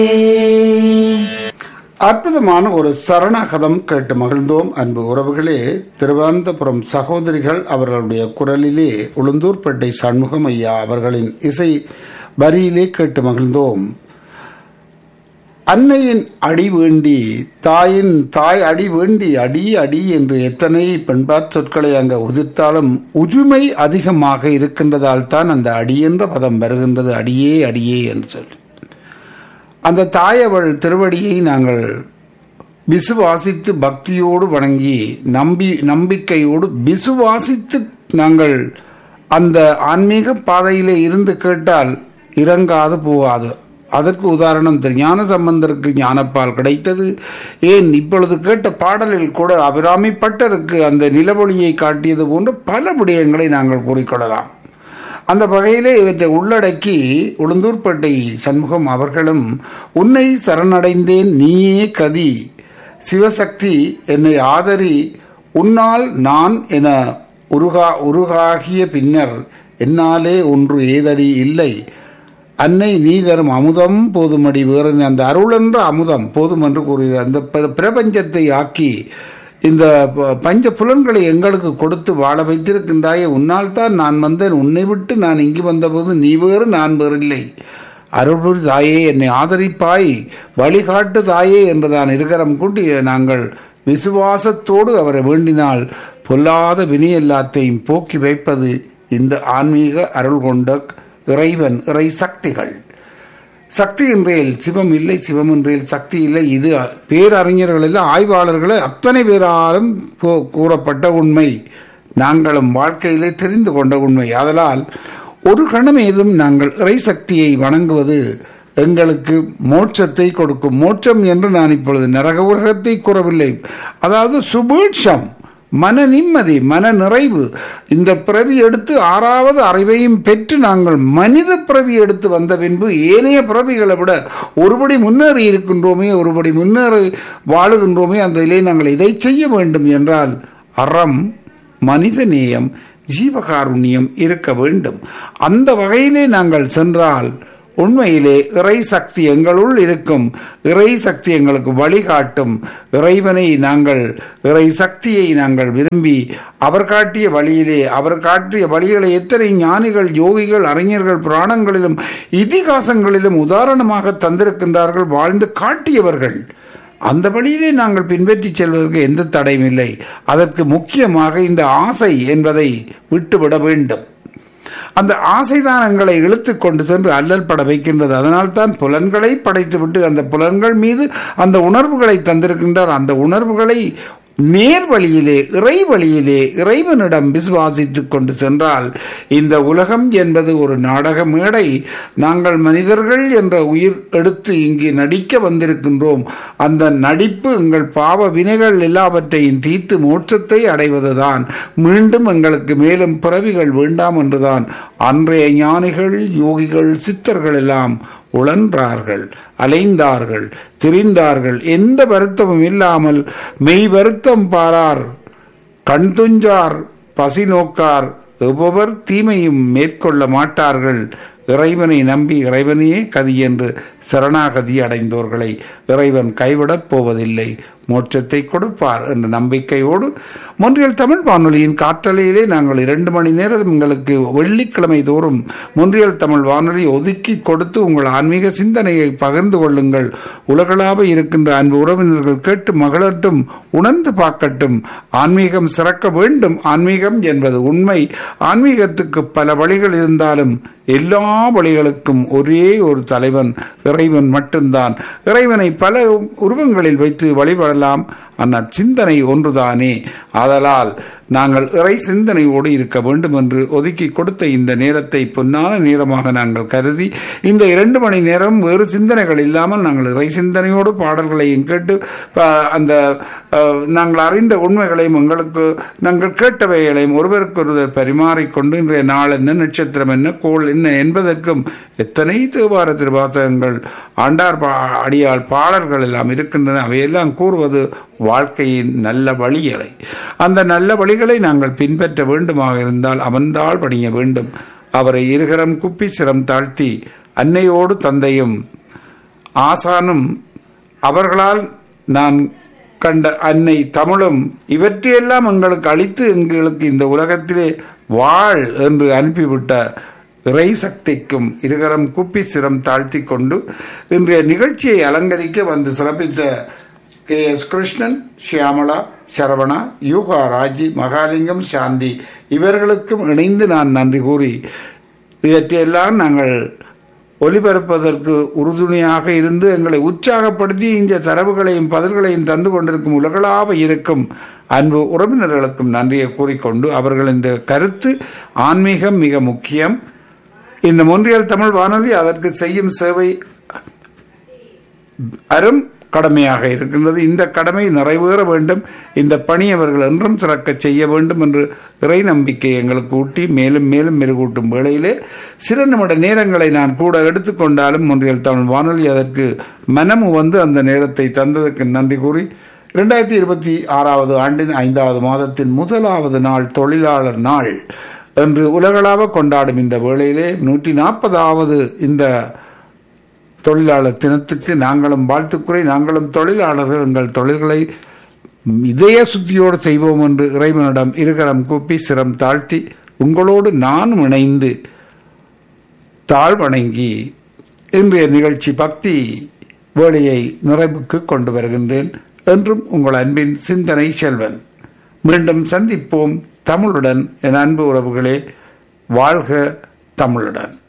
அற்புதமான ஒரு சரணகதம் கேட்டு மகிழ்ந்தோம் அன்பு உறவுகளே திருவனந்தபுரம் சகோதரிகள் அவர்களுடைய குரலிலே உளுந்தூர்பேட்டை சண்முகம் ஐயா அவர்களின் இசை வரியிலே கேட்டு மகிழ்ந்தோம் அன்னையின் அடி வேண்டி தாயின் தாய் அடி வேண்டி அடி அடி என்று எத்தனை பெண்பாற் சொற்களை அங்கு உதிர்த்தாலும் உரிமை அதிகமாக இருக்கின்றதால் தான் அந்த அடி என்ற பதம் வருகின்றது அடியே அடியே என்று சொல்லி அந்த தாயவள் திருவடியை நாங்கள் விசுவாசித்து பக்தியோடு வணங்கி நம்பி நம்பிக்கையோடு விசுவாசித்து நாங்கள் அந்த ஆன்மீக பாதையிலே இருந்து கேட்டால் இறங்காது போகாது அதற்கு உதாரணம் திரு ஞான சம்பந்தருக்கு ஞானப்பால் கிடைத்தது ஏன் இப்பொழுது கேட்ட பாடலில் கூட அபிராமி பட்டருக்கு அந்த நிலவொளியை காட்டியது போன்ற பல விடயங்களை நாங்கள் கூறிக்கொள்ளலாம் அந்த வகையிலே இவற்றை உள்ளடக்கி உளுந்தூர்பேட்டை சண்முகம் அவர்களும் உன்னை சரணடைந்தேன் நீயே கதி சிவசக்தி என்னை ஆதரி உன்னால் நான் என உருகா உருகாகிய பின்னர் என்னாலே ஒன்று ஏதடி இல்லை அன்னை நீ தரும் அமுதம் போதுமடி வேறு அந்த அருள் என்ற அமுதம் போதும் என்று கூறுகிறார் அந்த பிர- பிரபஞ்சத்தை ஆக்கி இந்த ப- பஞ்ச புலன்களை எங்களுக்கு கொடுத்து வாழ வைத்திருக்கின்றாயே உன்னால் தான் நான் வந்தேன் உன்னை விட்டு நான் இங்கு வந்தபோது நீ வேறு நான் வேறில்லை அருள்புரி தாயே என்னை ஆதரிப்பாய் வழிகாட்டு தாயே என்று தான் இருக்கிறம் கூட்டி நாங்கள் விசுவாசத்தோடு அவரை வேண்டினால் பொல்லாத வினை எல்லாத்தையும் போக்கி வைப்பது இந்த ஆன்மீக அருள் கொண்ட இறைவன் இறை சக்திகள் சக்தி என்றேல் சிவம் இல்லை சிவம் என்றேல் சக்தி இல்லை இது பேரறிஞர்கள் எல்லாம் ஆய்வாளர்கள் அத்தனை பேராலும் கூ- கூறப்பட்ட உண்மை நாங்களும் வாழ்க்கையிலே தெரிந்து கொண்ட உண்மை ஆதலால் ஒரு கணம் ஏதும் நாங்கள் இறை சக்தியை வணங்குவது எங்களுக்கு மோட்சத்தை கொடுக்கும் மோட்சம் என்று நான் இப்பொழுது நரக உலகத்தை கூறவில்லை அதாவது சுபீட்சம் மன நிம்மதி மன நிறைவு இந்த பிறவி எடுத்து ஆறாவது அறிவையும் பெற்று நாங்கள் மனித பிறவி எடுத்து வந்த பின்பு ஏனைய பிறவிகளை விட ஒருபடி முன்னேறி இருக்கின்றோமே ஒருபடி முன்னேறி வாழுகின்றோமே அந்த இதை நாங்கள் இதை செய்ய வேண்டும் என்றால் அறம் மனிதநேயம் ஜீவகாருண்யம் இருக்க வேண்டும் அந்த வகையிலே நாங்கள் சென்றால் உண்மையிலே இறை சக்தி எங்களுள் இருக்கும் இறை சக்தி எங்களுக்கு வழிகாட்டும் இறைவனை நாங்கள் இறை சக்தியை நாங்கள் விரும்பி அவர் காட்டிய வழியிலே அவர் காட்டிய வழிகளை எத்தனை ஞானிகள் யோகிகள் அறிஞர்கள் புராணங்களிலும் இதிகாசங்களிலும் உதாரணமாக தந்திருக்கின்றார்கள் வாழ்ந்து காட்டியவர்கள் அந்த வழியிலே நாங்கள் பின்பற்றி செல்வதற்கு எந்த தடையும் இல்லை அதற்கு முக்கியமாக இந்த ஆசை என்பதை விட்டுவிட வேண்டும் அந்த ஆசைதான் எங்களை இழுத்து கொண்டு சென்று அல்லல் பட வைக்கின்றது அதனால்தான் புலன்களை படைத்துவிட்டு அந்த புலன்கள் மீது அந்த உணர்வுகளை தந்திருக்கின்றார் அந்த உணர்வுகளை நேர் வழியிலே இறை வழியிலே இறைவனிடம் விசுவாசித்துக் கொண்டு சென்றால் இந்த உலகம் என்பது ஒரு நாடக மேடை நாங்கள் மனிதர்கள் என்ற உயிர் எடுத்து இங்கே நடிக்க வந்திருக்கின்றோம் அந்த நடிப்பு எங்கள் பாவ வினைகள் எல்லாவற்றையும் தீர்த்து மோட்சத்தை அடைவதுதான் மீண்டும் எங்களுக்கு மேலும் பிறவிகள் வேண்டாம் என்றுதான் அன்றைய ஞானிகள் யோகிகள் சித்தர்கள் எல்லாம் உழன்றார்கள் அலைந்தார்கள் திரிந்தார்கள் எந்த வருத்தமும் இல்லாமல் மெய் வருத்தம் பாரார் கண் துஞ்சார் பசி நோக்கார் எவ்வொரு தீமையும் மேற்கொள்ள மாட்டார்கள் இறைவனை நம்பி இறைவனையே கதி என்று சரணாகதி அடைந்தோர்களை இறைவன் கைவிடப் போவதில்லை மோட்சத்தை கொடுப்பார் என்ற நம்பிக்கையோடு மொன்றியல் தமிழ் வானொலியின் காற்றலையிலே நாங்கள் இரண்டு மணி நேரம் உங்களுக்கு வெள்ளிக்கிழமை தோறும் மொன்றியல் தமிழ் வானொலி ஒதுக்கி கொடுத்து உங்கள் ஆன்மீக சிந்தனையை பகிர்ந்து கொள்ளுங்கள் உலகளாவ இருக்கின்ற அன்பு உறவினர்கள் கேட்டு மகளட்டும் உணர்ந்து பார்க்கட்டும் ஆன்மீகம் சிறக்க வேண்டும் ஆன்மீகம் என்பது உண்மை ஆன்மீகத்துக்கு பல வழிகள் இருந்தாலும் எல்லா வழிகளுக்கும் ஒரே ஒரு தலைவன் இறைவன் மட்டும்தான் இறைவனை பல உருவங்களில் வைத்து வழிபடலாம் ஆனால் சிந்தனை ஒன்றுதானே ஆதலால் நாங்கள் இறை சிந்தனையோடு இருக்க வேண்டும் என்று ஒதுக்கி கொடுத்த இந்த நேரத்தை பொன்னான நேரமாக நாங்கள் கருதி இந்த இரண்டு மணி நேரம் வேறு சிந்தனைகள் இல்லாமல் நாங்கள் இறை சிந்தனையோடு பாடல்களையும் கேட்டு ப- அந்த அஹ், நாங்கள் அறிந்த உண்மைகளையும் உங்களுக்கு நாங்கள் கேட்டவைகளையும் ஒருவருக்கொருவர் பரிமாறிக்கொண்டு இன்றைய நாள் என்ன நட்சத்திரம் என்ன கோள் என்ன என்பதற்கும் எத்தனை தேவார திருவாசகங்கள் ஆண்டார் பா அடியால் பாடல்கள் எல்லாம் இருக்கின்றன அவையெல்லாம் கூறுவது வாழ்க்கையின் நல்ல வழிகளை அந்த நல்ல வழிகளை நாங்கள் பின்பற்ற வேண்டுமாக இருந்தால் அவன்தாள் பணிய வேண்டும் அவரை இருகரம் குப்பி சிரம் தாழ்த்தி அன்னையோடு தந்தையும் ஆசானும் அவர்களால் நான் கண்ட அன்னை தமிழும் இவற்றையெல்லாம் எங்களுக்கு அளித்து எங்களுக்கு இந்த உலகத்திலே வாழ் என்று அனுப்பிவிட்ட இறை சக்திக்கும் இருகரம் குப்பி சிரம் தாழ்த்தி கொண்டு இன்றைய நிகழ்ச்சியை அலங்கரிக்க வந்து சிறப்பித்த கே எஸ் கிருஷ்ணன் ஷியாமளா சரவணா யூகா ராஜி மகாலிங்கம் சாந்தி இவர்களுக்கும் இணைந்து நான் நன்றி கூறி இவற்றையெல்லாம் நாங்கள் ஒலிபரப்பதற்கு உறுதுணையாக இருந்து எங்களை உற்சாகப்படுத்தி இந்த தரவுகளையும் பதில்களையும் தந்து கொண்டிருக்கும் உலகளாவ இருக்கும் அன்பு உறவினர்களுக்கும் நன்றியை கூறிக்கொண்டு அவர்களின் கருத்து ஆன்மீகம் மிக முக்கியம் இந்த மொன்றியல் தமிழ் வானொலி அதற்கு செய்யும் சேவை அரும் கடமையாக இருக்கின்றது இந்த கடமை நிறைவேற வேண்டும் இந்த பணி அவர்கள் என்றும் சிறக்க செய்ய வேண்டும் என்று இறை நம்பிக்கை எங்களுக்கு ஊட்டி மேலும் மேலும் மெருகூட்டும் வேளையிலே சில நிமிட நேரங்களை நான் கூட எடுத்துக்கொண்டாலும் ஒன்றியல் தமிழ் வானொலி அதற்கு மனமு வந்து அந்த நேரத்தை தந்ததற்கு நன்றி கூறி இரண்டாயிரத்தி இருபத்தி ஆறாவது ஆண்டின் ஐந்தாவது மாதத்தின் முதலாவது நாள் தொழிலாளர் நாள் என்று உலகளாவ கொண்டாடும் இந்த வேளையிலே நூற்றி நாற்பதாவது இந்த தொழிலாளர் தினத்துக்கு நாங்களும் வாழ்த்துக்குறை நாங்களும் தொழிலாளர்கள் எங்கள் தொழில்களை இதய சுத்தியோடு செய்வோம் என்று இறைவனிடம் இருகரம் கூப்பி சிரம் தாழ்த்தி உங்களோடு நானும் இணைந்து தாழ்வணங்கி இன்றைய நிகழ்ச்சி பக்தி வேலையை நிறைவுக்கு கொண்டு வருகின்றேன் என்றும் உங்கள் அன்பின் சிந்தனை செல்வன் மீண்டும் சந்திப்போம் தமிழுடன் என் அன்பு உறவுகளே வாழ்க தமிழுடன்